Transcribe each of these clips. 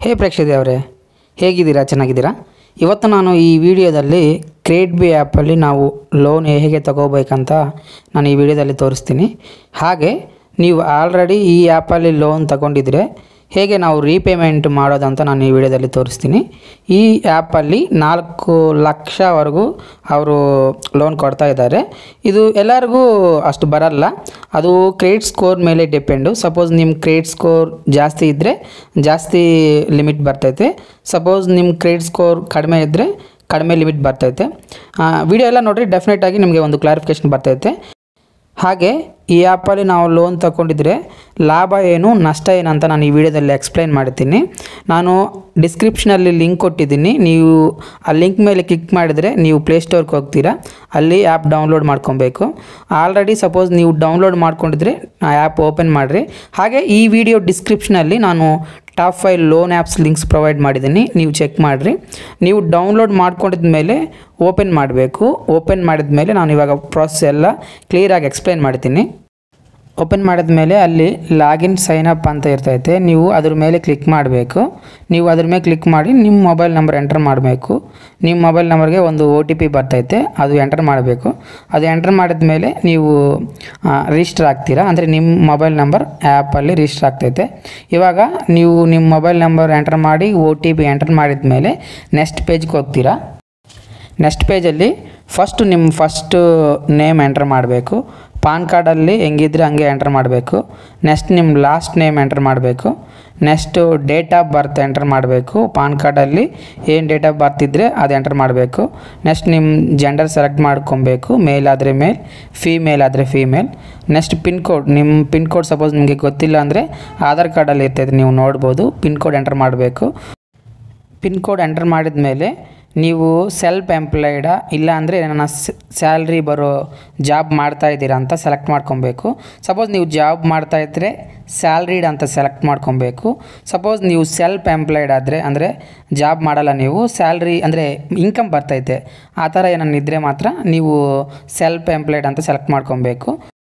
ಹೇ ಪ್ರೇಕ್ಷಕರೇ ಹೇಗಿದ್ದೀರಾ ಚೆನ್ನಾಗಿದ್ದೀರಾ ಇವತ್ತು ನಾನು ಈ ವಿಡಿಯೋದಲ್ಲಿ ಕ್ರೇಟ್ ಬಿ ಆ್ಯಪಲ್ಲಿ ನಾವು ಲೋನ್ ಹೇಗೆ ತಗೋಬೇಕಂತ ನಾನು ಈ ವಿಡಿಯೋದಲ್ಲಿ ತೋರಿಸ್ತೀನಿ ಹಾಗೆ ನೀವು ಆಲ್ರೆಡಿ ಈ ಆ್ಯಪಲ್ಲಿ ಲೋನ್ ತಗೊಂಡಿದ್ರೆ ಹೇಗೆ ನಾವು ರೀಪೇಮೆಂಟ್ ಮಾಡೋದಂತ ನಾನು ಈ ವಿಡಿಯೋದಲ್ಲಿ ತೋರಿಸ್ತೀನಿ ಈ ಆ್ಯಪಲ್ಲಿ ನಾಲ್ಕು ಲಕ್ಷವರೆಗೂ ಅವರು ಲೋನ್ ಕೊಡ್ತಾ ಇದ್ದಾರೆ ಇದು ಎಲ್ಲರಿಗೂ ಅಷ್ಟು ಬರಲ್ಲ ಅದು ಕ್ರೆಡಿಟ್ ಸ್ಕೋರ್ ಮೇಲೆ ಡಿಪೆಂಡು ಸಪೋಸ್ ನಿಮ್ಮ ಕ್ರೆಡಿಟ್ ಸ್ಕೋರ್ ಜಾಸ್ತಿ ಇದ್ದರೆ ಜಾಸ್ತಿ ಲಿಮಿಟ್ ಬರ್ತೈತೆ ಸಪೋಸ್ ನಿಮ್ಮ ಕ್ರೆಡಿಟ್ ಸ್ಕೋರ್ ಕಡಿಮೆ ಇದ್ದರೆ ಕಡಿಮೆ ಲಿಮಿಟ್ ಬರ್ತೈತೆ ವಿಡಿಯೋ ಎಲ್ಲ ನೋಡಿರಿ ಡೆಫಿನೆಟಾಗಿ ನಿಮಗೆ ಒಂದು ಕ್ಲಾರಿಫಿಕೇಷನ್ ಬರ್ತೈತೆ ಹಾಗೆ ಈ ಆ್ಯಪಲ್ಲಿ ನಾವು ಲೋನ್ ತಗೊಂಡಿದ್ರೆ ಲಾಭ ಏನು ನಷ್ಟ ಏನು ಅಂತ ನಾನು ಈ ವಿಡಿಯೋದಲ್ಲಿ ಎಕ್ಸ್ಪ್ಲೈನ್ ಮಾಡ್ತೀನಿ ನಾನು ಡಿಸ್ಕ್ರಿಪ್ಷನಲ್ಲಿ ಲಿಂಕ್ ಕೊಟ್ಟಿದ್ದೀನಿ ನೀವು ಆ ಲಿಂಕ್ ಮೇಲೆ ಕ್ಲಿಕ್ ಮಾಡಿದರೆ ನೀವು ಪ್ಲೇಸ್ಟೋರ್ಗೆ ಹೋಗ್ತೀರಾ ಅಲ್ಲಿ ಆ್ಯಪ್ ಡೌನ್ಲೋಡ್ ಮಾಡ್ಕೊಬೇಕು ಆಲ್ರೆಡಿ ಸಪೋಸ್ ನೀವು ಡೌನ್ಲೋಡ್ ಮಾಡ್ಕೊಂಡಿದ್ರೆ ಆ ಆ್ಯಪ್ ಓಪನ್ ಮಾಡಿರಿ ಹಾಗೆ ಈ ವಿಡಿಯೋ ಡಿಸ್ಕ್ರಿಪ್ಷನಲ್ಲಿ ನಾನು top five loan apps links provide ಮಾಡಿದ್ದೀನಿ ನೀವು ಚೆಕ್ ಮಾಡಿರಿ ನೀವು ಡೌನ್ಲೋಡ್ ಮಾಡ್ಕೊಂಡಿದ ಮೇಲೆ ಓಪನ್ ಮಾಡಬೇಕು ಓಪನ್ ಮಾಡಿದ ಮೇಲೆ ನಾನು ಇವಾಗ ಪ್ರಾಸೆಸ್ ಎಲ್ಲ ಕ್ಲಿಯರಾಗಿ ಎಕ್ಸ್ಪ್ಲೈನ್ ಮಾಡ್ತೀನಿ ಓಪನ್ ಮಾಡಿದ ಮೇಲೆ ಅಲ್ಲಿ ಲಾಗಿನ್ ಸೈನ್ ಅಪ್ ಅಂತ ಇರ್ತೈತೆ ನೀವು ಅದ್ರ ಮೇಲೆ ಕ್ಲಿಕ್ ಮಾಡಬೇಕು ನೀವು ಅದ್ರ ಮೇಲೆ ಕ್ಲಿಕ್ ಮಾಡಿ ನಿಮ್ಮ ಮೊಬೈಲ್ ನಂಬರ್ ಎಂಟರ್ ಮಾಡಬೇಕು ನಿಮ್ಮ ಮೊಬೈಲ್ ನಂಬರ್ಗೆ ಒಂದು ಒ ಟಿ ಪಿ ಬರ್ತೈತೆ ಅದು ಎಂಟರ್ ಮಾಡಬೇಕು ಅದು ಎಂಟರ್ ಮಾಡಿದ ಮೇಲೆ ನೀವು ರಿಜಿಸ್ಟರ್ ಆಗ್ತೀರಾ ಅಂದರೆ ನಿಮ್ಮ ಮೊಬೈಲ್ ನಂಬರ್ ಆ್ಯಪಲ್ಲಿ ರಿಜಿಸ್ಟರ್ ಆಗ್ತೈತೆ ಇವಾಗ ನೀವು ನಿಮ್ಮ ಮೊಬೈಲ್ ನಂಬರ್ ಎಂಟರ್ ಮಾಡಿ ಒ ಟಿ ಪಿ ಎಂಟರ್ ಮಾಡಿದ ಮೇಲೆ ನೆಕ್ಸ್ಟ್ ಪೇಜ್ಗೆ ಹೋಗ್ತೀರಾ ನೆಕ್ಸ್ಟ್ ಪೇಜಲ್ಲಿ ಫಸ್ಟ್ ನಿಮ್ಮ ಫಸ್ಟು ನೇಮ್ ಎಂಟರ್ ಮಾಡಬೇಕು ಪಾನ್ ಕಾರ್ಡಲ್ಲಿ ಹೆಂಗಿದ್ರೆ ಹಂಗೆ ಎಂಟರ್ ಮಾಡಬೇಕು ನೆಕ್ಸ್ಟ್ ನಿಮ್ಮ ಲಾಸ್ಟ್ ನೇಮ್ ಎಂಟರ್ ಮಾಡಬೇಕು next date of birth enter ಮಾಡಬೇಕು ಪಾನ್ ಕಾರ್ಡಲ್ಲಿ ಏನು ಡೇಟ್ ಆಫ್ ಬರ್ತ್ ಇದ್ದರೆ ಅದು ಎಂಟರ್ ಮಾಡಬೇಕು ನೆಕ್ಸ್ಟ್ ನಿಮ್ಮ ಜೆಂಡರ್ ಸೆಲೆಕ್ಟ್ ಮಾಡ್ಕೊಬೇಕು ಮೇಲ್ ಆದರೆ ಮೇಲ್ ಫೀಮೇಲ್ ಆದರೆ ಫೀಮೇಲ್ ನೆಕ್ಸ್ಟ್ ಪಿನ್ ಕೋಡ್ ನಿಮ್ಮ ಪಿನ್ ಕೋಡ್ ಸಪೋಸ್ ನಿಮಗೆ ಗೊತ್ತಿಲ್ಲ ಅಂದರೆ ಆಧಾರ್ ಕಾರ್ಡಲ್ಲಿ ಇರ್ತೈತೆ ನೀವು ನೋಡ್ಬೋದು ಪಿನ್ ಕೋಡ್ ಎಂಟರ್ ಮಾಡಬೇಕು ಪಿನ್ ಕೋಡ್ ಎಂಟರ್ ಮಾಡಿದ ಮೇಲೆ ನೀವು ಸೆಲ್ಫ್ ಎಂಪ್ಲಾಯ್ಡಾ ಇಲ್ಲ ಅಂದರೆ ನನ್ನ ಸ್ಯಾಲ್ರಿ ಬರೋ ಜಾಬ್ ಮಾಡ್ತಾ ಇದ್ದೀರಾ ಅಂತ ಸೆಲೆಕ್ಟ್ ಮಾಡ್ಕೊಬೇಕು ಸಪೋಸ್ ನೀವು ಜಾಬ್ ಮಾಡ್ತಾ ಇದ್ದರೆ ಸ್ಯಾಲ್ರಿಡ್ ಅಂತ ಸೆಲೆಕ್ಟ್ ಮಾಡ್ಕೊಬೇಕು ಸಪೋಸ್ ನೀವು ಸೆಲ್ಫ್ ಎಂಪ್ಲಾಯ್ಡ್ ಆದರೆ ಅಂದರೆ ಜಾಬ್ ಮಾಡಲ್ಲ ನೀವು ಸ್ಯಾಲ್ರಿ ಅಂದರೆ ಇನ್ಕಮ್ ಬರ್ತೈತೆ ಆ ಥರ ಏನನ್ನ ಇದ್ದರೆ ಮಾತ್ರ ನೀವು ಸೆಲ್ಫ್ ಎಂಪ್ಲಾಯ್ಡ್ ಅಂತ ಸೆಲೆಕ್ಟ್ ಮಾಡ್ಕೊಬೇಕು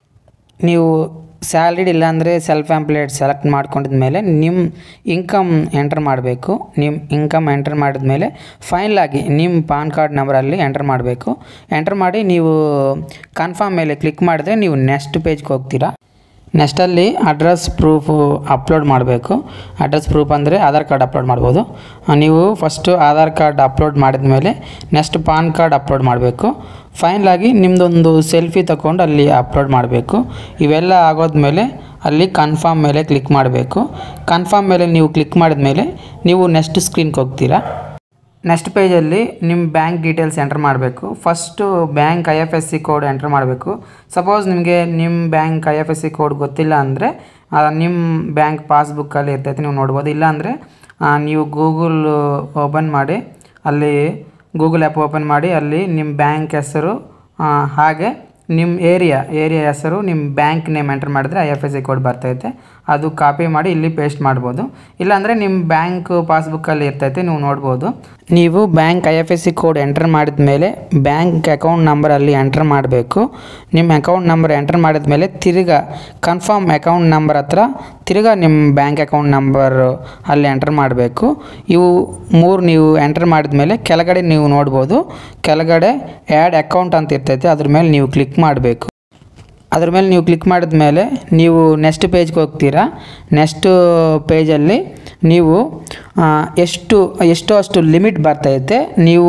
ನೀವು ಸ್ಯಾಲ್ರಿಡ್ ಇಲ್ಲಾಂದರೆ ಸೆಲ್ಫ್ ಎಂಪ್ಲಾಯ್ಡ್ ಸೆಲೆಕ್ಟ್ ಮಾಡ್ಕೊಂಡಿದ ಮೇಲೆ ನಿಮ್ಮ ಇನ್ಕಮ್ ಎಂಟರ್ ಮಾಡಬೇಕು ನಿಮ್ಮ ಇನ್ಕಮ್ ಎಂಟರ್ ಮಾಡಿದ ಮೇಲೆ ಫೈನಲ್ ಆಗಿ ನಿಮ್ಮ ಪಾನ್ ಕಾರ್ಡ್ ನಂಬರಲ್ಲಿ ಎಂಟರ್ ಮಾಡಬೇಕು ಎಂಟರ್ ಮಾಡಿ ನೀವು ಕನ್ಫರ್ಮ್ ಮೇಲೆ ಕ್ಲಿಕ್ ಮಾಡಿದ್ರೆ ನೀವು ನೆಕ್ಸ್ಟ್ ಪೇಜ್ಗೆ ಹೋಗ್ತೀರಾ ನೆಕ್ಸ್ಟಲ್ಲಿ ಅಡ್ರೆಸ್ ಪ್ರೂಫು ಅಪ್ಲೋಡ್ ಮಾಡಬೇಕು ಅಡ್ರೆಸ್ ಪ್ರೂಫ್ ಅಂದರೆ ಆಧಾರ್ ಕಾರ್ಡ್ ಅಪ್ಲೋಡ್ ಮಾಡ್ಬೋದು ಆ, ನೀವು ಫಸ್ಟು ಆಧಾರ್ ಕಾರ್ಡ್ ಅಪ್ಲೋಡ್ ಮಾಡಿದ ಮೇಲೆ ನೆಕ್ಸ್ಟ್ ಪಾನ್ ಕಾರ್ಡ್ ಅಪ್ಲೋಡ್ ಮಾಡಬೇಕು ಫೈನಲಾಗಿ ನಿಮ್ಮದೊಂದು ಸೆಲ್ಫಿ ತಗೊಂಡು ಅಲ್ಲಿ ಅಪ್ಲೋಡ್ ಮಾಡಬೇಕು ಇವೆಲ್ಲ ಆಗೋದ್ಮೇಲೆ ಅಲ್ಲಿ ಕನ್ಫರ್ಮ್ ಮೇಲೆ ಕ್ಲಿಕ್ ಮಾಡಬೇಕು ಕನ್ಫರ್ಮ್ ಮೇಲೆ ನೀವು ಕ್ಲಿಕ್ ಮಾಡಿದ ಮೇಲೆ ನೀವು ನೆಕ್ಸ್ಟ್ ಸ್ಕ್ರೀನ್ಗೆ ಹೋಗ್ತೀರಾ ನೆಕ್ಸ್ಟ್ ಪೇಜಲ್ಲಿ ನಿಮ್ಮ ಬ್ಯಾಂಕ್ ಡೀಟೇಲ್ಸ್ ಎಂಟರ್ ಮಾಡಬೇಕು first bank I F S C code enter ಮಾಡಬೇಕು ಸಪೋಸ್ ನಿಮಗೆ ನಿಮ್ಮ bank I F S C code ಗೊತ್ತಿಲ್ಲ ಅಂದರೆ ನಿಮ್ಮ ಬ್ಯಾಂಕ್ ಪಾಸ್ಬುಕ್ಕಲ್ಲಿ ಇರ್ತೈತೆ ನೀವು ನೋಡ್ಬೋದು ಇಲ್ಲಾಂದರೆ ನೀವು ಗೂಗಲ್ ಓಪನ್ ಮಾಡಿ ಅಲ್ಲಿ ಗೂಗಲ್ ಆ್ಯಪ್ ಓಪನ್ ಮಾಡಿ ಅಲ್ಲಿ ನಿಮ್ಮ ಬ್ಯಾಂಕ್ ಹೆಸರು ಆ, ಹಾಗೆ ನಿಮ್ಮ ಏರಿಯಾ ಏರಿಯಾ ಹೆಸರು ನಿಮ್ಮ ಬ್ಯಾಂಕ್ ನೇಮ್ ಎಂಟರ್ ಮಾಡಿದ್ರೆ I F S C code ಬರ್ತೈತೆ ಅದು ಕಾಪಿ ಮಾಡಿ ಇಲ್ಲಿ ಪೇಸ್ಟ್ ಮಾಡ್ಬೋದು ಇಲ್ಲಾಂದರೆ ನಿಮ್ಮ ಬ್ಯಾಂಕ್ ಪಾಸ್ಬುಕ್ಕಲ್ಲಿ ಇರ್ತೈತೆ ನೀವು ನೋಡ್ಬೋದು ನೀವು bank I F S C code enter ಮಾಡಿದ ಮೇಲೆ ಬ್ಯಾಂಕ್ ಅಕೌಂಟ್ ನಂಬರಲ್ಲಿ ಎಂಟರ್ ಮಾಡಬೇಕು ನಿಮ್ಮ ಅಕೌಂಟ್ ನಂಬರ್ ಎಂಟರ್ ಮಾಡಿದ ಮೇಲೆ ತಿರ್ಗಾ ಕನ್ಫರ್ಮ್ ಅಕೌಂಟ್ ನಂಬರ್ ಹತ್ರ ತಿರ್ಗಾ ನಿಮ್ಮ ಬ್ಯಾಂಕ್ ಅಕೌಂಟ್ ನಂಬರ್ ಅಲ್ಲಿ ಎಂಟರ್ ಮಾಡಬೇಕು ಇವು ಮೂರು ನೀವು ಎಂಟರ್ ಮಾಡಿದ ಮೇಲೆ ಕೆಳಗಡೆ ನೀವು ನೋಡ್ಬೋದು ಕೆಳಗಡೆ ಆ್ಯಡ್ ಅಕೌಂಟ್ ಅಂತ ಇರ್ತೈತೆ ಅದ್ರ ಮೇಲೆ ನೀವು ಕ್ಲಿಕ್ ಮಾಡಬೇಕು ಅದ್ರ ಮೇಲೆ ನೀವು ಕ್ಲಿಕ್ ಮಾಡಿದ ಮೇಲೆ ನೀವು ನೆಕ್ಸ್ಟ್ ಪೇಜ್ಗೆ ಹೋಗ್ತೀರಾ ನೆಕ್ಸ್ಟ್ ಪೇಜಲ್ಲಿ ನೀವು ಆ, ಎಷ್ಟು ಎಷ್ಟೋ ಅಷ್ಟು ಲಿಮಿಟ್ ಬರ್ತೈತೆ ನೀವು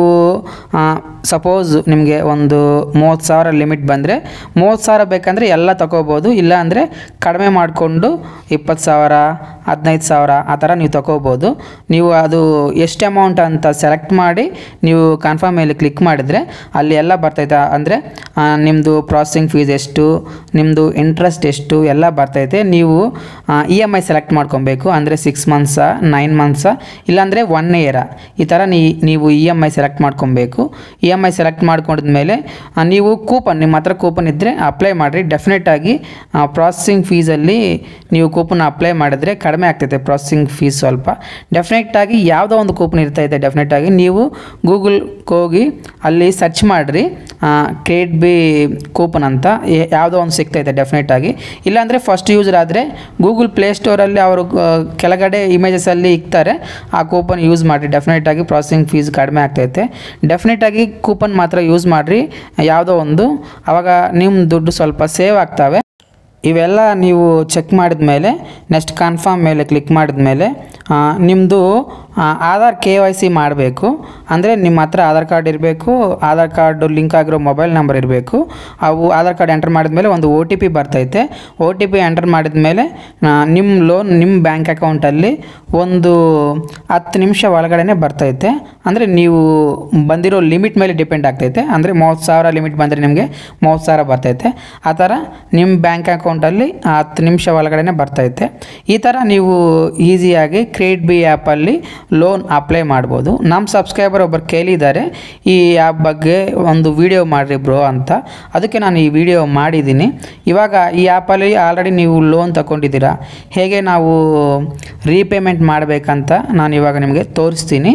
ಸಪೋಸ್ ನಿಮಗೆ ಒಂದು ಮೂವತ್ತು ಸಾವಿರ ಲಿಮಿಟ್ ಬಂದರೆ ಮೂವತ್ತು ಸಾವಿರ ಬೇಕಂದರೆ ಎಲ್ಲ ತಗೋಬೋದು ಇಲ್ಲ ಅಂದರೆ ಕಡಿಮೆ ಮಾಡಿಕೊಂಡು ಇಪ್ಪತ್ತು ಸಾವಿರ ಹದಿನೈದು ಸಾವಿರ ಆ ಥರ ನೀವು ತಗೋಬೋದು ನೀವು ಅದು ಎಷ್ಟು ಅಮೌಂಟ್ ಅಂತ ಸೆಲೆಕ್ಟ್ ಮಾಡಿ ನೀವು ಕನ್ಫರ್ಮ್ ಮೇಲೆ ಕ್ಲಿಕ್ ಮಾಡಿದರೆ ಅಲ್ಲಿ ಎಲ್ಲ ಬರ್ತೈತೆ ಅಂದರೆ ನಿಮ್ಮದು ಪ್ರಾಸೆಸಿಂಗ್ ಫೀಸ್ ಎಷ್ಟು ನಿಮ್ಮದು ಇಂಟ್ರೆಸ್ಟ್ ಎಷ್ಟು ಎಲ್ಲ ಬರ್ತೈತೆ ನೀವು ಇ ಎಮ್ ಐ ಸೆಲೆಕ್ಟ್ ಮಾಡ್ಕೊಬೇಕು ಅಂದರೆ ಸಿಕ್ಸ್ ಮಂತ್ಸಾ ನೈನ್ ಮಂತ್ಸಾ ಇಲ್ಲಾಂದರೆ ಒನ್ ಇಯರಾ ಈ ಥರ ನೀ ನೀವು ಇ ಎಮ್ ಐ ಸೆಲೆಕ್ಟ್ ಮಾಡ್ಕೊಬೇಕು ಇ ಎಮ್ ಐ ಸೆಲೆಕ್ಟ್ ಮಾಡ್ಕೊಂಡಿದ್ಮೇಲೆ ಆ, ನೀವು ಕೂಪನ್ ನಿಮ್ಮ ಹತ್ರ ಕೂಪನ್ ಇದ್ದರೆ ಅಪ್ಲೈ ಮಾಡಿರಿ ಡೆಫಿನೆಟಾಗಿ ಪ್ರಾಸೆಸಿಂಗ್ ಫೀಸಲ್ಲಿ ನೀವು ಕೂಪನ್ ಅಪ್ಲೈ ಮಾಡಿದ್ರೆ ಕಡಿಮೆ ಆಗ್ತೈತೆ ಪ್ರಾಸೆಸಿಂಗ್ ಫೀಸ್ ಸ್ವಲ್ಪ ಡೆಫಿನೆಟಾಗಿ ಯಾವುದೋ ಒಂದು ಕೂಪನ್ ಇರ್ತೈತೆ ಡೆಫಿನೆಟಾಗಿ ನೀವು ಗೂಗಲ್ ಹೋಗಿ ಅಲ್ಲಿ ಸರ್ಚ್ ಮಾಡಿರಿ ಕ್ರೇಟ್ ಬಿ ಕೂಪನ್ ಅಂತ ಯ- ಯಾವುದೋ ಒಂದು ಸಿಗ್ತೈತೆ ಡೆಫಿನೆಟಾಗಿ ಇಲ್ಲಾಂದರೆ ಫಸ್ಟ್ ಯೂಸರ್ ಆದರೆ ಗೂಗಲ್ ಪ್ಲೇಸ್ಟೋರಲ್ಲಿ ಅವರು ಆ, ಕೆಳಗಡೆ ಇಮೇಜಸಲ್ಲಿ ಇಕ್ತಾರೆ ಆ ಕೂಪನ್ ಯೂಸ್ ಮಾಡಿರಿ ಡೆಫಿನೆಟಾಗಿ ಪ್ರಾಸೆಸಿಂಗ್ ಫೀಸ್ ಕಡಿಮೆ ಆಗ್ತೈತೆ ಡೆಫಿನೆಟಾಗಿ ಕೂಪನ್ ಮಾತ್ರ ಯೂಸ್ ಮಾಡಿರಿ ಯಾವುದೋ ಒಂದು ಆವಾಗ ನಿಮ್ಮ ದುಡ್ಡು ಸ್ವಲ್ಪ ಸೇವ್ ಆಗ್ತವೆ ಇವೆಲ್ಲ ನೀವು ಚೆಕ್ ಮಾಡಿದ ಮೇಲೆ ನೆಕ್ಸ್ಟ್ ಕನ್ಫರ್ಮ್ ಮೇಲೆ ಕ್ಲಿಕ್ ಮಾಡಿದ ಮೇಲೆ ನಿಮ್ಮದು ಆಧಾರ್ ಕೆ ವೈ ಸಿ ಮಾಡಬೇಕು ಅಂದರೆ ನಿಮ್ಮ ಹತ್ರ ಆಧಾರ್ ಕಾರ್ಡ್ ಇರಬೇಕು ಆಧಾರ್ ಕಾರ್ಡ್ ಲಿಂಕ್ ಆಗಿರೋ ಮೊಬೈಲ್ ನಂಬರ್ ಇರಬೇಕು ಅವು ಆಧಾರ್ ಕಾರ್ಡ್ ಎಂಟರ್ ಮಾಡಿದ್ಮೇಲೆ ಒಂದು ಒ ಟಿ ಪಿ ಬರ್ತೈತೆ ಒ ಟಿ ಪಿ ಎಂಟರ್ ಮಾಡಿದ ಮೇಲೆ ನಿಮ್ಮ ಲೋನ್ ನಿಮ್ಮ ಬ್ಯಾಂಕ್ ಅಕೌಂಟಲ್ಲಿ ಒಂದು ಹತ್ತು ನಿಮಿಷ ಒಳಗಡೆ ಬರ್ತೈತೆ ಅಂದರೆ ನೀವು ಬಂದಿರೋ ಲಿಮಿಟ್ ಮೇಲೆ ಡಿಪೆಂಡ್ ಆಗ್ತೈತೆ ಅಂದರೆ ಮೂವತ್ತು ಸಾವಿರ ಲಿಮಿಟ್ ಬಂದರೆ ನಿಮಗೆ ಮೂವತ್ತು ಸಾವಿರ ಬರ್ತೈತೆ ಆ ಥರ ನಿಮ್ಮ ಬ್ಯಾಂಕ್ ಅಕೌಂಟಲ್ಲಿ ಹತ್ತು ನಿಮಿಷ ಒಳಗಡೆ ಬರ್ತೈತೆ ಈ ಥರ ನೀವು ಈಸಿಯಾಗಿ ಕ್ರೆಡಿಟ್ ಬಿ ಆ್ಯಪಲ್ಲಿ ಲೋನ್ ಅಪ್ಲೈ ಮಾಡ್ಬೋದು ನಮ್ಮ ಸಬ್ಸ್ಕ್ರೈಬರ್ ಒಬ್ಬರು ಕೇಳಿದ್ದಾರೆ ಈ ಆ್ಯಪ್ ಬಗ್ಗೆ ಒಂದು ವಿಡಿಯೋ ಮಾಡಿರಿ ಬ್ರೋ ಅಂತ ಅದಕ್ಕೆ ನಾನು ಈ ವಿಡಿಯೋ ಮಾಡಿದ್ದೀನಿ ಇವಾಗ ಈ ಆ್ಯಪಲ್ಲಿ ಆಲ್ರೆಡಿ ನೀವು ಲೋನ್ ತಗೊಂಡಿದ್ದೀರಾ ಹೇಗೆ ನಾವು ರೀಪೇಮೆಂಟ್ ಮಾಡಬೇಕಂತ ನಾನು ಇವಾಗ ನಿಮಗೆ ತೋರಿಸ್ತೀನಿ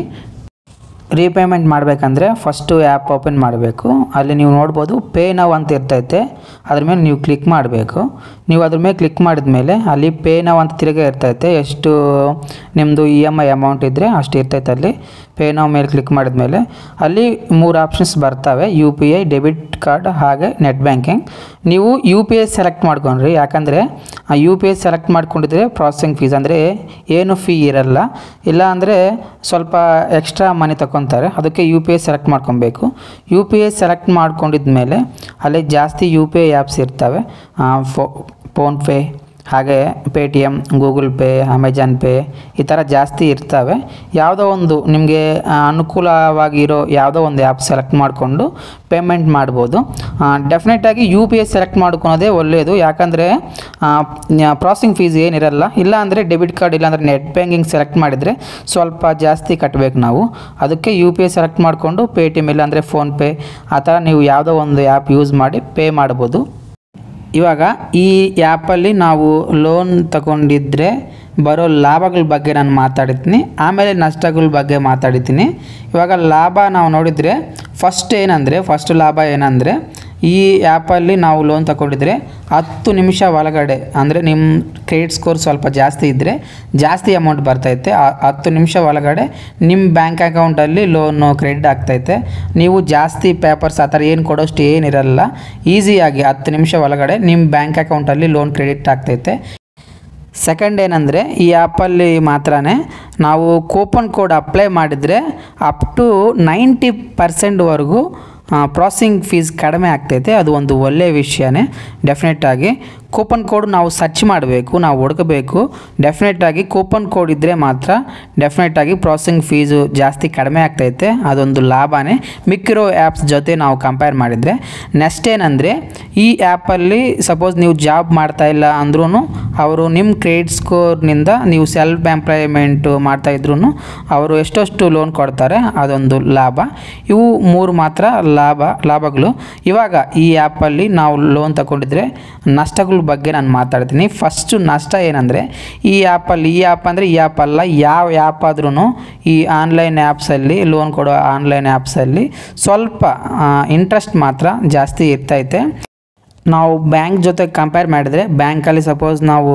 ರೀಪೇಮೆಂಟ್ ಮಾಡಬೇಕಂದ್ರೆ ಫಸ್ಟು ಆ್ಯಪ್ ಓಪನ್ ಮಾಡಬೇಕು ಅಲ್ಲಿ ನೀವು ನೋಡ್ಬೋದು ಪೇ ನವ್ ಅಂತ ಇರ್ತೈತೆ ಅದ್ರ ಮೇಲೆ ನೀವು ಕ್ಲಿಕ್ ಮಾಡಬೇಕು ನೀವು ಅದ್ರ ಮೇಲೆ ಕ್ಲಿಕ್ ಮಾಡಿದ ಮೇಲೆ ಅಲ್ಲಿ ಪೇ ನವ್ ಅಂತ ತಿರುಗಿ ಇರ್ತೈತೆ ಎಷ್ಟು ನಿಮ್ಮದು ಇ ಎಮ್ ಐ ಅಮೌಂಟ್ ಇದ್ದರೆ ಅಷ್ಟು ಇರ್ತೈತೆ ಅಲ್ಲಿ ಪೇ ನವ್ ಮೇಲೆ ಕ್ಲಿಕ್ ಮಾಡಿದ ಮೇಲೆ ಅಲ್ಲಿ ಮೂರು ಆಪ್ಷನ್ಸ್ ಬರ್ತವೆ U P I debit card ಹಾಗೆ ನೆಟ್ ಬ್ಯಾಂಕಿಂಗ್ ನೀವು ಯು ಪಿ ಐ ಸೆಲೆಕ್ಟ್ ಮಾಡ್ಕೊಂಡ್ರಿ ಯಾಕಂದರೆ ಆ ಯು ಪಿ ಐ ಸೆಲೆಕ್ಟ್ ಮಾಡ್ಕೊಂಡಿದ್ರೆ ಪ್ರಾಸೆಸಿಂಗ್ ಫೀಸ್ ಅಂದರೆ ಏನು ಫೀ ಇರಲ್ಲ ಇಲ್ಲ ಅಂದರೆ ಸ್ವಲ್ಪ ಎಕ್ಸ್ಟ್ರಾ ಮನಿ ತಗೊತಾರೆ ಅದಕ್ಕೆ ಯು ಪಿ ಐ ಸೆಲೆಕ್ಟ್ ಮಾಡ್ಕೊಬೇಕು ಯು ಪಿ ಐ ಸೆಲೆಕ್ಟ್ ಮಾಡ್ಕೊಂಡಿದ್ಮೇಲೆ ಅಲ್ಲಿ ಜಾಸ್ತಿ ಯು ಪಿ ಐ ಆ್ಯಪ್ಸ್ ಇರ್ತವೆ ಆ, ಫೋ ಫೋನ್ಪೇ ಹಾಗೆ Paytm Google Pay Amazon Pay ಈ ಥರ ಜಾಸ್ತಿ ಇರ್ತವೆ ಯಾವುದೋ ಒಂದು ನಿಮಗೆ ಅನುಕೂಲವಾಗಿರೋ ಯಾವುದೋ ಒಂದು ಆ್ಯಪ್ ಸೆಲೆಕ್ಟ್ ಮಾಡಿಕೊಂಡು ಪೇಮೆಂಟ್ ಮಾಡ್ಬೋದು ಡೆಫಿನೆಟಾಗಿ ಯು ಪಿ ಐ ಸೆಲೆಕ್ಟ್ ಮಾಡ್ಕೊಳೋದೇ ಒಳ್ಳೆಯದು ಯಾಕಂದರೆ ಪ್ರಾಸೆಸಿಂಗ್ ಫೀಸ್ ಏನಿರಲ್ಲ ಇಲ್ಲ ಅಂದರೆ ಡೆಬಿಟ್ ಕಾರ್ಡ್ ಇಲ್ಲಾಂದರೆ ನೆಟ್ ಬ್ಯಾಂಕಿಂಗ್ ಸೆಲೆಕ್ಟ್ ಮಾಡಿದರೆ ಸ್ವಲ್ಪ ಜಾಸ್ತಿ ಕಟ್ಟಬೇಕು ನಾವು ಅದಕ್ಕೆ ಯು ಪಿ ಐ ಸೆಲೆಕ್ಟ್ ಮಾಡಿಕೊಂಡು ಪೇ ಟಿ ಎಮ್ ಇಲ್ಲಾಂದರೆ ಫೋನ್ಪೇ ಆ ಥರ ನೀವು ಯಾವುದೋ ಒಂದು ಆ್ಯಪ್ ಯೂಸ್ ಮಾಡಿ ಪೇ ಮಾಡ್ಬೋದು ಇವಾಗ ಈ ಆ್ಯಪಲ್ಲಿ ನಾವು ಲೋನ್ ತಗೊಂಡಿದ್ರೆ ಬರೋ ಲಾಭಗಳ ಬಗ್ಗೆ ನಾನು ಮಾತಾಡ್ತೀನಿ ಆಮೇಲೆ ನಷ್ಟಗಳ ಬಗ್ಗೆ ಮಾತಾಡ್ತೀನಿ ಇವಾಗ ಲಾಭ ನಾವು ನೋಡಿದರೆ ಫಸ್ಟ್ ಏನಂದರೆ ಫಸ್ಟ್ ಲಾಭ ಏನಂದರೆ ಈ ಆ್ಯಪಲ್ಲಿ ನಾವು ಲೋನ್ ತಗೊಂಡಿದ್ರೆ ಹತ್ತು ನಿಮಿಷ ಒಳಗಡೆ ಅಂದರೆ ನಿಮ್ಮ ಕ್ರೆಡಿಟ್ ಸ್ಕೋರ್ ಸ್ವಲ್ಪ ಜಾಸ್ತಿ ಇದ್ದರೆ ಜಾಸ್ತಿ ಅಮೌಂಟ್ ಬರ್ತೈತೆ ಆ ಹತ್ತು ನಿಮಿಷ ಒಳಗಡೆ ನಿಮ್ಮ ಬ್ಯಾಂಕ್ ಅಕೌಂಟಲ್ಲಿ ಲೋನು ಕ್ರೆಡಿಟ್ ಆಗ್ತೈತೆ ನೀವು ಜಾಸ್ತಿ ಪೇಪರ್ಸ್ ಆ ಥರ ಏನು ಕೊಡೋಷ್ಟು ಏನಿರಲ್ಲ ಈಸಿಯಾಗಿ ಹತ್ತು ನಿಮಿಷ ಒಳಗಡೆ ನಿಮ್ಮ ಬ್ಯಾಂಕ್ ಅಕೌಂಟಲ್ಲಿ ಲೋನ್ ಕ್ರೆಡಿಟ್ ಆಗ್ತೈತೆ ಸೆಕೆಂಡ್ ಏನಂದರೆ ಈ ಆ್ಯಪಲ್ಲಿ ಮಾತ್ರ ನಾವು ಕೂಪನ್ ಕೋಡ್ ಅಪ್ಲೈ ಮಾಡಿದರೆ ಅಪ್ ಟು ನೈಂಟಿ ಪರ್ಸೆಂಟ್ವರೆಗೂ ಪ್ರಾಸೆಸಿಂಗ್ ಫೀಸ್ ಕಡಿಮೆ ಆಗ್ತೈತೆ ಅದು ಒಂದು ಒಳ್ಳೆಯ ವಿಷಯನೇ ಡೆಫಿನೆಟಾಗಿ ಕೂಪನ್ ಕೋಡ್ ನಾವು ಸರ್ಚ್ ಮಾಡಬೇಕು ನಾವು ಹುಡುಕಬೇಕು ಡೆಫಿನೆಟಾಗಿ ಕೂಪನ್ ಕೋಡ್ ಇದ್ದರೆ ಮಾತ್ರ ಡೆಫಿನೆಟಾಗಿ ಪ್ರಾಸೆಸಿಂಗ್ ಫೀಸು ಜಾಸ್ತಿ ಕಡಿಮೆ ಆಗ್ತೈತೆ ಅದೊಂದು ಲಾಭನೇ ಮಿಕ್ಕಿರೋ ಆ್ಯಪ್ಸ್ ಜೊತೆ ನಾವು ಕಂಪೇರ್ ಮಾಡಿದರೆ ನೆಕ್ಸ್ಟ್ ಏನಂದರೆ ಈ ಆ್ಯಪಲ್ಲಿ ಸಪೋಸ್ ನೀವು ಜಾಬ್ ಮಾಡ್ತಾ ಇಲ್ಲ ಅಂದ್ರೂ ಅವರು ನಿಮ್ಮ ಕ್ರೆಡಿಟ್ ಸ್ಕೋರ್ನಿಂದ ನೀವು ಸೆಲ್ಫ್ ಎಂಪ್ಲಾಯ್ಮೆಂಟು ಮಾಡ್ತಾ ಇದ್ರೂ ಅವರು ಎಷ್ಟೆಷ್ಟು ಲೋನ್ ಕೊಡ್ತಾರೆ ಅದೊಂದು ಲಾಭ ಇವು ಮೂರು ಮಾತ್ರ ಲಾಭ ಲಾಭಗಳು ಇವಾಗ ಈ ಆ್ಯಪಲ್ಲಿ ನಾವು ಲೋನ್ ತಗೊಂಡಿದ್ರೆ ನಷ್ಟಗಳ ಬಗ್ಗೆ ನಾನು ಮಾತಾಡ್ತೀನಿ ಫಸ್ಟು ನಷ್ಟ ಏನಂದರೆ ಈ ಆ್ಯಪಲ್ಲಿ ಈ ಆ್ಯಪ್ ಅಂದರೆ ಈ ಆ್ಯಪ್ ಅಲ್ಲ ಯಾವ ಆ್ಯಪ್ ಆದ್ರೂ ಈ ಆನ್ಲೈನ್ ಆ್ಯಪ್ಸಲ್ಲಿ ಲೋನ್ ಕೊಡೋ ಆನ್ಲೈನ್ ಆ್ಯಪ್ಸಲ್ಲಿ ಸ್ವಲ್ಪ ಇಂಟ್ರೆಸ್ಟ್ ಮಾತ್ರ ಜಾಸ್ತಿ ಇರ್ತೈತೆ ನಾವು ಬ್ಯಾಂಕ್ ಜೊತೆ ಕಂಪೇರ್ ಮಾಡಿದರೆ ಬ್ಯಾಂಕಲ್ಲಿ ಸಪೋಸ್ ನಾವು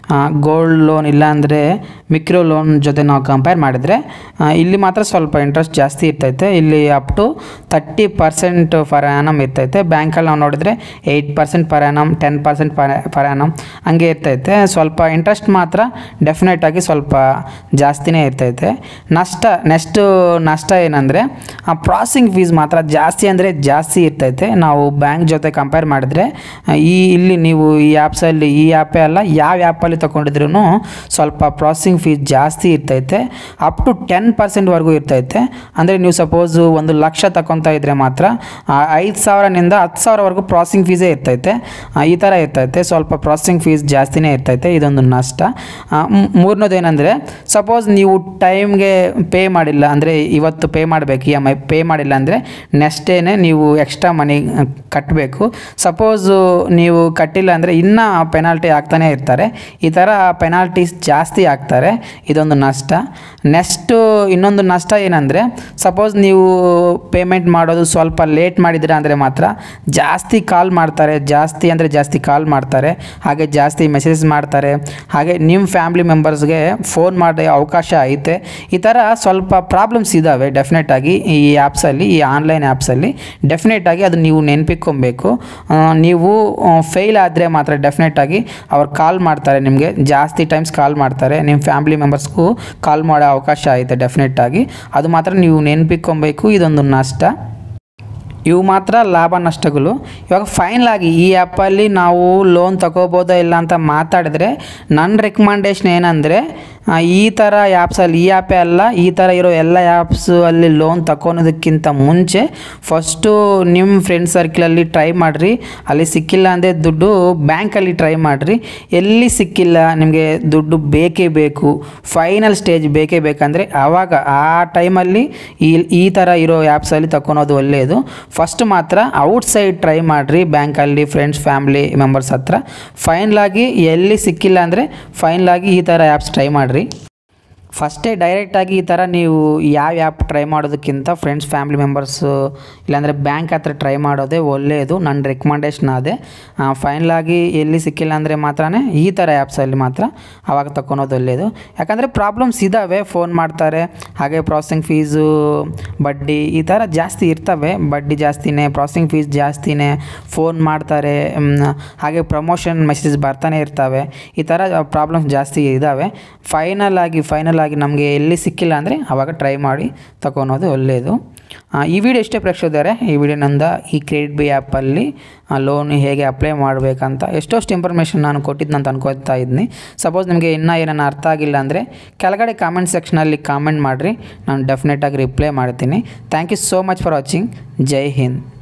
ಗೋಲ್ಡ್ ಲೋನ್ ಇಲ್ಲಾಂದರೆ ಮಿಕ್ರೋ ಲೋನ್ ಜೊತೆ ನಾವು ಕಂಪೇರ್ ಮಾಡಿದರೆ ಆ, ಇಲ್ಲಿ ಮಾತ್ರ ಸ್ವಲ್ಪ ಇಂಟ್ರೆಸ್ಟ್ ಜಾಸ್ತಿ ಇರ್ತೈತೆ ಇಲ್ಲಿ up to thirty percent per annum ಇರ್ತೈತೆ ಬ್ಯಾಂಕಲ್ಲಿ ನಾವು ನೋಡಿದರೆ eight percent per annum ten percent per per annum ಹಂಗೆ ಇರ್ತೈತೆ ಸ್ವಲ್ಪ ಇಂಟ್ರೆಸ್ಟ್ ಮಾತ್ರ ಡೆಫಿನೆಟಾಗಿ ಸ್ವಲ್ಪ ಜಾಸ್ತಿನೇ ಇರ್ತೈತೆ ನಷ್ಟ ನೆಕ್ಸ್ಟು ನಷ್ಟ ಏನಂದರೆ ಆ ಪ್ರಾಸೆಸಿಂಗ್ ಫೀಸ್ ಮಾತ್ರ ಜಾಸ್ತಿ ಅಂದರೆ ಜಾಸ್ತಿ ಇರ್ತೈತೆ ನಾವು ಬ್ಯಾಂಕ್ ಜೊತೆ ಕಂಪೇರ್ ಮಾಡಿದ್ರೆ ಆ, ಈ ಇಲ್ಲಿ ನೀವು ಈ ಆ್ಯಪ್ಸಲ್ಲಿ ಈ ಆ್ಯಪೇ ಅಲ್ಲ ಯಾವ ಆ್ಯಪಲ್ಲಿ ತೊಗೊಂಡಿದ್ರೂ ಸ್ವಲ್ಪ ಪ್ರಾಸೆಸಿಂಗ್ ಫೀಸ್ ಜಾಸ್ತಿ ಇರ್ತೈತೆ ಅಪ್ ಟು ಟೆನ್ ಪರ್ಸೆಂಟ್ವರೆಗೂ ಇರ್ತೈತೆ ಅಂದರೆ ನೀವು ಸಪೋಸು ಒಂದು ಲಕ್ಷ ತಗೊತಾ ಇದ್ದರೆ ಮಾತ್ರ ಐದು ಸಾವಿರನಿಂದ ಹತ್ತು ಸಾವಿರವರೆಗೂ ಪ್ರಾಸೆಸಿಂಗ್ ಫೀಸೇ ಇರ್ತೈತೆ ಆ, ಈ ಥರ ಇರ್ತೈತೆ ಸ್ವಲ್ಪ ಪ್ರಾಸೆಸಿಂಗ್ ಫೀಸ್ ಜಾಸ್ತಿನೇ ಇರ್ತೈತೆ ಇದೊಂದು ನಷ್ಟ ಮೂರನೇದು ಏನಂದರೆ ಸಪೋಸ್ ನೀವು ಟೈಮ್ಗೆ ಪೇ ಮಾಡಿಲ್ಲ ಅಂದರೆ ಇವತ್ತು ಪೇ ಮಾಡಬೇಕು ಇ ಎಮ್ ಐ ಪೇ ಮಾಡಿಲ್ಲ ಅಂದರೆ ನೆಕ್ಸ್ಟ್ ಡೇನೆ ನೀವು ಎಕ್ಸ್ಟ್ರಾ ಮನಿ ಕಟ್ಟಬೇಕು ಸಪೋಸು ನೀವು ಕಟ್ಟಿಲ್ಲ ಅಂದರೆ ಇನ್ನೂ ಪೆನಾಲ್ಟಿ ಆಗ್ತಾನೆ ಇರ್ತಾರೆ ಈ ಥರ ಪೆನಾಲ್ಟೀಸ್ ಜಾಸ್ತಿ ಆಗ್ತಾರೆ ಇದೊಂದು ನಷ್ಟ ನೆಕ್ಸ್ಟು ಇನ್ನೊಂದು ನಷ್ಟ ಏನಂದರೆ ಸಪೋಸ್ ನೀವು ಪೇಮೆಂಟ್ ಮಾಡೋದು ಸ್ವಲ್ಪ ಲೇಟ್ ಮಾಡಿದ್ದೀರಾ ಅಂದರೆ ಮಾತ್ರ ಜಾಸ್ತಿ ಕಾಲ್ ಮಾಡ್ತಾರೆ ಜಾಸ್ತಿ ಅಂದರೆ ಜಾಸ್ತಿ ಕಾಲ್ ಮಾಡ್ತಾರೆ ಹಾಗೆ ಜಾಸ್ತಿ ಮೆಸೇಜ್ ಮಾಡ್ತಾರೆ ಹಾಗೆ ನಿಮ್ಮ ಫ್ಯಾಮ್ಲಿ ಮೆಂಬರ್ಸ್ಗೆ ಫೋನ್ ಮಾಡೋ ಅವಕಾಶ ಐತೆ ಈ ಥರ ಸ್ವಲ್ಪ ಪ್ರಾಬ್ಲಮ್ಸ್ ಇದ್ದಾವೆ ಡೆಫಿನೆಟ್ ಆಗಿ ಈ ಆ್ಯಪ್ಸಲ್ಲಿ ಈ ಆನ್ಲೈನ್ ಆ್ಯಪ್ಸಲ್ಲಿ ಡೆಫಿನೆಟ್ ಆಗಿ ಅದು ನೀವು ನೆನಪಿಕ್ಕೊಬೇಕು ನೀವು ಫೇಲ್ ಆದರೆ ಮಾತ್ರ ಡೆಫಿನೆಟ್ ಆಗಿ ಅವ್ರು ಕಾಲ್ ಮಾಡ್ತಾರೆ ನಿಮಗೆ ಜಾಸ್ತಿ ಟೈಮ್ಸ್ ಕಾಲ್ ಮಾಡ್ತಾರೆ ನಿಮ್ಮ ಫ್ಯಾಮ್ಲಿ ಮೆಂಬರ್ಸ್ಗೂ ಕಾಲ್ ಮಾಡೋ ಅವಕಾಶ ಐತೆ ಡೆಫಿನೆಟ್ ಆಗಿ ಅದು ಮಾತ್ರ ನೀವು ನೆನಪಿಕ್ಕೊಬೇಕು ಇದೊಂದು ನಷ್ಟ ಇವು ಮಾತ್ರ ಲಾಭ ನಷ್ಟಗಳು ಇವಾಗ ಫೈನಲ್ ಆಗಿ ಈ ಆ್ಯಪಲ್ಲಿ ನಾವು ಲೋನ್ ತಗೋಬೋದಾ ಇಲ್ಲ ಅಂತ ಮಾತಾಡಿದ್ರೆ ನನ್ನ ರೆಕಮೆಂಡೇಶನ್ ಏನಂದರೆ ಈ ಥರ ಆ್ಯಪ್ಸಲ್ಲಿ ಈ ಆ್ಯಪೇ ಅಲ್ಲ ಈ ಥರ ಇರೋ ಎಲ್ಲ ಆ್ಯಪ್ಸು ಅಲ್ಲಿ ಲೋನ್ ತಗೊಳೋದಕ್ಕಿಂತ ಮುಂಚೆ ಫಸ್ಟು ನಿಮ್ಮ ಫ್ರೆಂಡ್ ಸರ್ಕಲಲ್ಲಿ ಟ್ರೈ ಮಾಡಿರಿ ಅಲ್ಲಿ ಸಿಕ್ಕಿಲ್ಲ ಅಂದರೆ ದುಡ್ಡು ಬ್ಯಾಂಕಲ್ಲಿ ಟ್ರೈ ಮಾಡಿರಿ ಎಲ್ಲಿ ಸಿಕ್ಕಿಲ್ಲ ನಿಮಗೆ ದುಡ್ಡು ಬೇಕೇ ಬೇಕು ಫೈನಲ್ ಸ್ಟೇಜ್ ಬೇಕೇ ಬೇಕಂದರೆ ಆವಾಗ ಆ ಟೈಮಲ್ಲಿ ಈ ಈ ಥರ ಇರೋ ಆ್ಯಪ್ಸಲ್ಲಿ ತಗೊಳೋದು ಒಳ್ಳೆಯದು ಫಸ್ಟ್ ಮಾತ್ರ ಔಟ್ಸೈಡ್ ಟ್ರೈ ಮಾಡಿರಿ ಬ್ಯಾಂಕಲ್ಲಿ ಫ್ರೆಂಡ್ಸ್ ಫ್ಯಾಮ್ಲಿ ಮೆಂಬರ್ಸ್ ಹತ್ರ ಫೈನಲ್ ಆಗಿ ಎಲ್ಲಿ ಸಿಕ್ಕಿಲ್ಲ ಅಂದರೆ ಫೈನಲ್ ಆಗಿ ಈ ಥರ ಆ್ಯಪ್ಸ್ ಟ್ರೈ ಮಾಡಿರಿ ಫಸ್ಟೇ ಡೈರೆಕ್ಟಾಗಿ ಈ ಥರ ನೀವು ಯಾವ ಆ್ಯಪ್ ಟ್ರೈ ಮಾಡೋದಕ್ಕಿಂತ ಫ್ರೆಂಡ್ಸ್ ಫ್ಯಾಮ್ಲಿ ಮೆಂಬರ್ಸು ಇಲ್ಲಾಂದರೆ ಬ್ಯಾಂಕ್ ಹತ್ರ ಟ್ರೈ ಮಾಡೋದೇ ಒಳ್ಳೆಯದು ನನ್ನ ರೆಕಮೆಂಡೇಶನ್ ಅದೇ ಫೈನಲ್ ಆಗಿ ಎಲ್ಲಿ ಸಿಕ್ಕಿಲ್ಲ ಅಂದರೆ ಮಾತ್ರನೇ ಈ ಥರ ಆ್ಯಪ್ಸಲ್ಲಿ ಮಾತ್ರ ಆವಾಗ ತಗೊಳೋದು ಒಳ್ಳೆಯದು ಯಾಕಂದರೆ ಪ್ರಾಬ್ಲಮ್ಸ್ ಇದ್ದಾವೆ ಫೋನ್ ಮಾಡ್ತಾರೆ ಹಾಗೆ ಪ್ರಾಸೆಸಿಂಗ್ ಫೀಸು ಬಡ್ಡಿ ಈ ಥರ ಜಾಸ್ತಿ ಇರ್ತವೆ ಬಡ್ಡಿ ಜಾಸ್ತಿನೇ ಪ್ರಾಸೆಸಿಂಗ್ ಫೀಸ್ ಜಾಸ್ತಿನೇ ಫೋನ್ ಮಾಡ್ತಾರೆ ಮ್, ಹಾಗೆ ಪ್ರಮೋಷನ್ ಮೆಸೇಜ್ ಬರ್ತಾನೆ ಇರ್ತವೆ ಈ ಥರ ಪ್ರಾಬ್ಲಮ್ಸ್ ಜಾಸ್ತಿ ಇದ್ದಾವೆ ಫೈನಲ್ ಆಗಿ ಫೈನಲ್ ಆಗಿ ನಮಗೆ ಎಲ್ಲಿ ಸಿಕ್ಕಿಲ್ಲ ಅಂದರೆ ಆವಾಗ ಟ್ರೈ ಮಾಡಿ ತಗೊಳೋದು ಒಳ್ಳೆಯದು ಆ, ಈ ವಿಡಿಯೋ ಎಷ್ಟೇ ಪ್ರೇಕ್ಷಿಸಿದ್ದಾರೆ ಈ ವಿಡಿಯೋನಿಂದ ಈ ಕ್ರೆಡಿಟ್ ಬಿ ಆ್ಯಪಲ್ಲಿ ಲೋನ್ ಹೇಗೆ ಅಪ್ಲೈ ಮಾಡಬೇಕಂತ ಎಷ್ಟೋಷ್ಟು ಇನ್ಫಾರ್ಮೇಷನ್ ನಾನು ಕೊಟ್ಟಿದ್ದು ಅಂತ ಅನ್ಕೋತಾ ಇದ್ದೀನಿ ಸಪೋಸ್ ನಿಮಗೆ ಇನ್ನೂ ಏನನ್ನ ಅರ್ಥ ಆಗಿಲ್ಲ ಅಂದರೆ ಕೆಳಗಡೆ ಕಾಮೆಂಟ್ ಸೆಕ್ಷನಲ್ಲಿ ಕಾಮೆಂಟ್ ಮಾಡಿರಿ ನಾನು ಡೆಫಿನೆಟಾಗಿ ರಿಪ್ಲೈ ಮಾಡ್ತೀನಿ thank you so much for watching ಜೈ ಹಿಂದ್